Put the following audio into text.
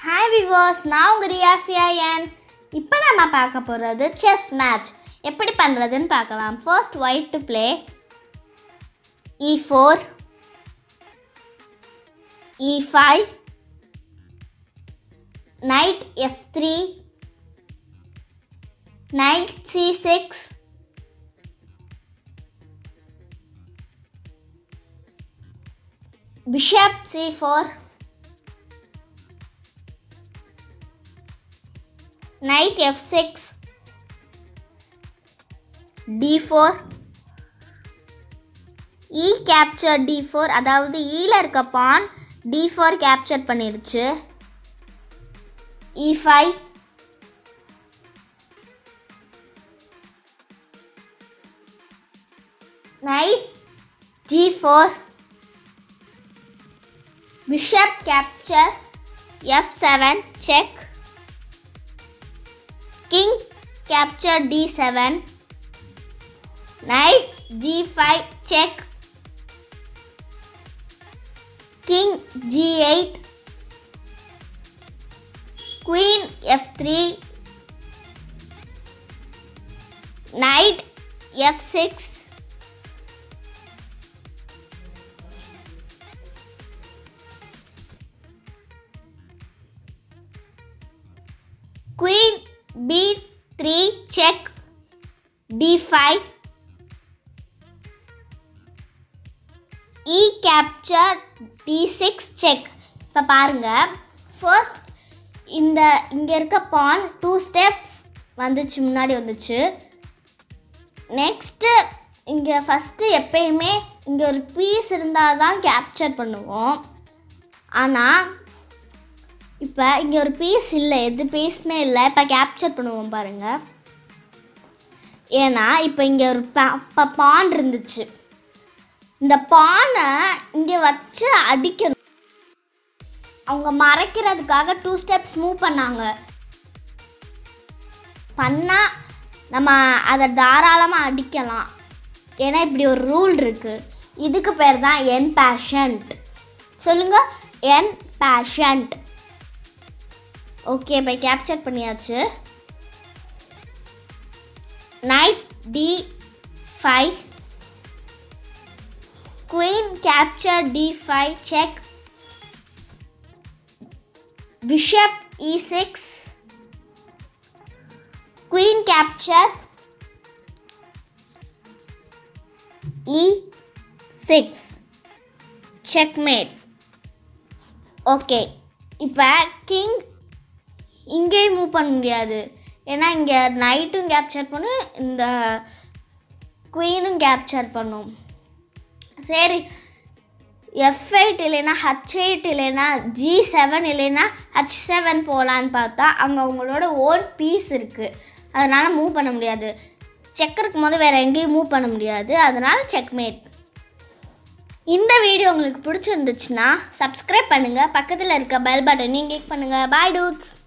hi viewers நான் உங்கள் ரியாஃபியாயன் இப்போ நம்ம பார்க்க போகிறது செஸ் மேட்ச் எப்படி பண்ணுறதுன்னு பார்க்கலாம் first white to play e four e five knight f three knight c six bishop c four knight f6 d4 e capture d4 அதாவது ஈல இருக்க பான் d4 கேப்சர் பண்ணிருச்சு e5 knight g4 bishop capture f7 check king capture d7 knight g5 check king g8 queen f3 knight f6 queen b3 check d5 e capture d6 check இப்போ பாருங்க first இந்த இங்கே இருக்க பான் two steps வந்துச்சு முன்னாடி வந்துச்சு next இங்கே first எப்பயுமே இங்கே ஒரு பீஸ் இருந்தால் தான் கேப்சர் பண்ணுவோம் ஆனால் இப்போ இங்கே ஒரு பீஸ் இல்லை எது பீஸுமே இல்லை இப்போ கேப்சர் பண்ணுவோம் பாருங்கள் ஏன்னா இப்போ இங்கே ஒரு இப்போ பான் இருந்துச்சு இந்த பானை இங்கே வச்சு அடிக்கணும் அவங்க மறைக்கிறதுக்காக டூ ஸ்டெப்ஸ் மூவ் பண்ணாங்க பண்ணால் நம்ம அதை தாராளமாக அடிக்கலாம் ஏன்னா இப்படி ஒரு ரூல் இருக்குது இதுக்கு பேர் தான் என் பேஷண்ட் சொல்லுங்கள் என் பேஷண்ட் ஓகே இப்போ கேப்சர் பண்ணியாச்சு knight d five queen capture d five check bishop e six queen capture e six checkmate okay இப்போ கிங் இங்கேயும் மூவ் பண்ண முடியாது ஏன்னா இங்கே நைட்டும் கேப்சர் பண்ணும் இந்த குயினும் கேப்சர் பண்ணும் சரி எஃப் எயிட் இல்லைன்னா ஹச் எயிட் இல்லைன்னா ஜி செவன் இல்லைன்னா ஹச் செவன் போகலான்னு பார்த்தா அங்கே அவங்களோட ஓன் பீஸ் இருக்குது அதனால் மூவ் பண்ண முடியாது செக் இருக்கும் போது வேறு எங்கேயும் மூவ் பண்ண முடியாது அதனால் செக்மேட் இந்த வீடியோ உங்களுக்கு பிடிச்சிருந்துச்சுன்னா சப்ஸ்கிரைப் பண்ணுங்கள் பக்கத்தில் இருக்க பெல் பட்டனையும் கிளிக் பண்ணுங்கள் பாய் டூட்ஸ்